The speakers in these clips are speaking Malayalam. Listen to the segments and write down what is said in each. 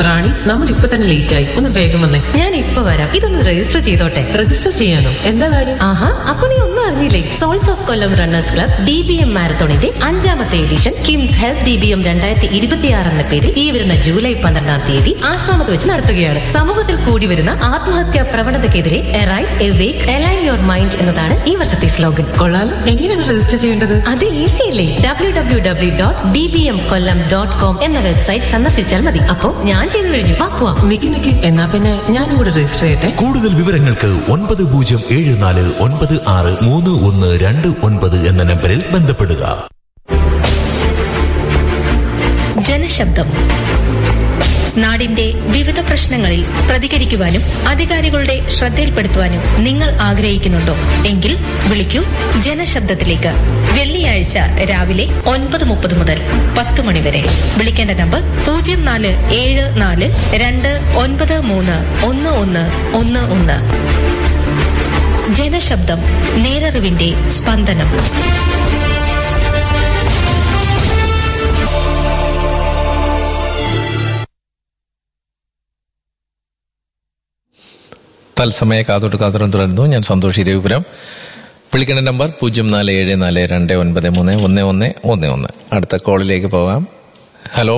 റാണി നമ്മൾ ഇപ്പൊ തന്നെ ലേറ്റ് ആയി ഒന്ന് വേഗം വന്നേ ഞാൻ ഇപ്പൊ വരാം ഇതൊന്ന് രജിസ്റ്റർ ചെയ്തോട്ടെ രജിസ്റ്റർ ചെയ്യാനോ എന്താ കാര്യം ആഹാ അപ്പൊ നീ ഒന്നും അറിഞ്ഞില്ലേ soles of Kollam runners club D B M മാരത്തോണിന്റെ അഞ്ചാമത്തെ edition KIMS health D B M രണ്ടായിരത്തി ഇരുപത്തിയാറ് എന്ന പേരിൽ ഈ വരുന്ന ജൂലൈ പന്ത്രണ്ടാം തീയതി ആശ്രമത്ത് വെച്ച് നടത്തുകയാണ് സമൂഹത്തിൽ കൂടി വരുന്ന ആത്മഹത്യാ പ്രവണതയ്ക്കെതിരെ arise awake align your mind എന്നതാണ് ഈ വർഷത്തെ സ്ലോഗൻ കൊള്ളാലോ എങ്ങനെയാണ് രജിസ്റ്റർ ചെയ്യേണ്ടത് അത് ഈസി അല്ലേ W W W dot D B M Kollam dot com എന്ന വെബ്സൈറ്റ് സന്ദർശിച്ചാൽ മതി അപ്പോ ഞാൻ ചെയ്തു കഴിഞ്ഞു വാ പോവാം നിക്ക് നിക്ക് എന്നാ പിന്നെ ഞാനും കൂടെ രജിസ്റ്റർ ചെയ്യട്ടെ കൂടുതൽ വിവരങ്ങൾക്ക് ഒൻപത് പൂജ്യം ഏഴ് നാല് ഒൻപത് ആറ് മൂന്ന് ഒന്ന് രണ്ട് ഒൻപത് എന്ന നമ്പറിൽ ബന്ധപ്പെടുക ജനശബ്ദം നാടിന്റെ വിവിധ പ്രശ്നങ്ങളിൽ പ്രതികരിക്കുവാനും അധികാരികളുടെ ശ്രദ്ധയിൽപ്പെടുത്തുവാനും നിങ്ങൾ ആഗ്രഹിക്കുന്നുണ്ടോ എങ്കിൽ വിളിക്കൂ ജനശബ്ദത്തിലേക്ക് വെള്ളിയാഴ്ച രാവിലെ ഒൻപത് മുപ്പത് മുതൽ പത്ത് മണി വരെ വിളിക്കേണ്ട നമ്പർ പൂജ്യം നാല് ഏഴ് നാല് രണ്ട് ഒൻപത് മൂന്ന് ഒന്ന് ഒന്ന് ഒന്ന് ഒന്ന് ജനശബ്ദം നേരറിവിന്റെ സ്പന്ദനം തത്സമയ കാതോട്ട് കാതോരം തുടരുന്നു ഞാൻ സന്തോഷ് രവിപുരം വിളിക്കേണ്ട നമ്പർ പൂജ്യം നാല് ഏഴ് നാല് രണ്ട് ഒൻപത് മൂന്ന് ഒന്ന് ഒന്ന് ഒന്ന് ഒന്ന് അടുത്ത കോളിലേക്ക് പോകാം ഹലോ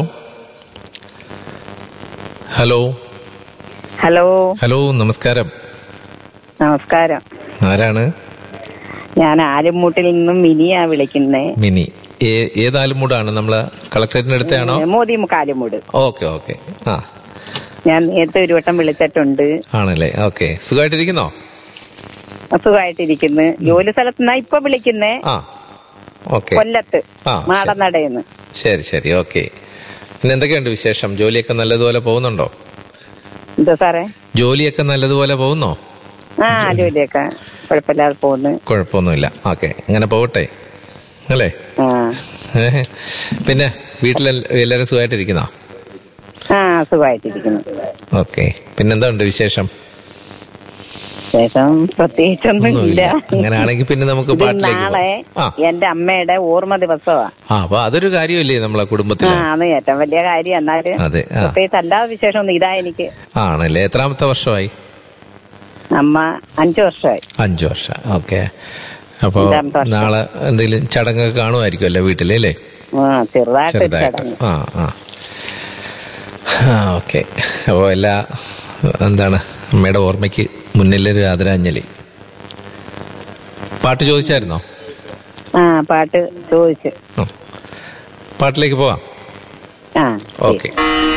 ഹലോ ഹലോ ഹലോ നമസ്കാരം നമസ്കാരം ആരാണ് ഞാൻ ആലുംമൂട്ടിൽ നിന്നും മിനിയാ വിളിക്കുന്നേ മിനി ഏ- ഏത് ആലുമൂടാണ് നമ്മള് കളക്ടറേറ്റിന്റെ അടുത്താണോ മോദി കാലുമൂട് ഓക്കെ ഓക്കെ ആ ഞാൻ നേരത്തെ ഒരു വട്ടം വിളിച്ചിട്ടുണ്ട് ആണല്ലേ ഓക്കെ സുഖമായിട്ടിരിക്കുന്നോ സുഖമായിട്ടിരിക്കുന്നു ജോലി സ്ഥലത്ത് നിന്നാ ഇപ്പൊ വിളിക്കുന്നേ ആ ഓക്കെ കൊല്ലത്ത് ആ, മാടനടയെന്ന് ശരി ശരി ഓക്കെ പിന്നെ എന്തൊക്കെയുണ്ട് വിശേഷം ജോലിയൊക്കെ നല്ലതുപോലെ പോകുന്നുണ്ടോ എന്താ സാറേ ജോലിയൊക്കെ നല്ലതുപോലെ പോകുന്നോ ആ ജോലിയൊക്കെ കുഴപ്പമില്ലാതെ പോകുന്നു കുഴപ്പമൊന്നുമില്ല ഓക്കെ ഇങ്ങനെ പോകട്ടെ അല്ലേ ആ ഏഹ്. പിന്നെ വീട്ടിൽ എല്ലാവരും സുഖമായിട്ടിരിക്കുന്നോ ആ സുഖമായിട്ടിരിക്കുന്നു ഓക്കെ പിന്നെന്താ ഉണ്ട് വിശേഷം ശേഷം പ്രത്യേകിച്ചൊന്നും ഇല്ല ഒന്നുമില്ല അങ്ങനെയാണെങ്കിൽ പിന്നെ നമുക്ക് ഇത് പാട്ടിലേക്ക് നാളെ പോകാം. ആ എന്റെ അമ്മയുടെ ഓർമ്മ ദിവസമാ ആ അപ്പൊ അതൊരു കാര്യമല്ലേ നമ്മളെ ആ കുടുംബത്തില് അത് ഏറ്റവും വലിയ കാര്യം എന്നാല് അതെ ആ പ്രത്യേകിച്ച് അല്ലാതെ വിശേഷം ഒന്നും ഇതാ എനിക്ക് ആണല്ലേ എത്രാമത്തെ വർഷമായി അമ്മ അഞ്ചു വർഷമായി അഞ്ചു വർഷം ഓക്കെ അപ്പോ അഞ്ചാമത്തെ വർഷം. നാളെ എന്തെങ്കിലും ചടങ്ങൊക്കെ കാണുമായിരിക്കും അല്ലേ വീട്ടില് അല്ലേ ആ ചെറുതായിട്ട് ഒരു ചെറുതായിട്ട് ചടങ്ങ് ആ ആ ആ ഓക്കെ അപ്പോൾ എല്ലാ എന്താണ് അമ്മയുടെ ഓർമ്മയ്ക്ക് മുന്നിലൊരു ആദരാഞ്ജലി പാട്ട് ചോദിച്ചായിരുന്നോ ആ പാട്ട് ചോദിച്ചു ഉം. പാട്ടിലേക്ക് പോവാം ആ ഓക്കെ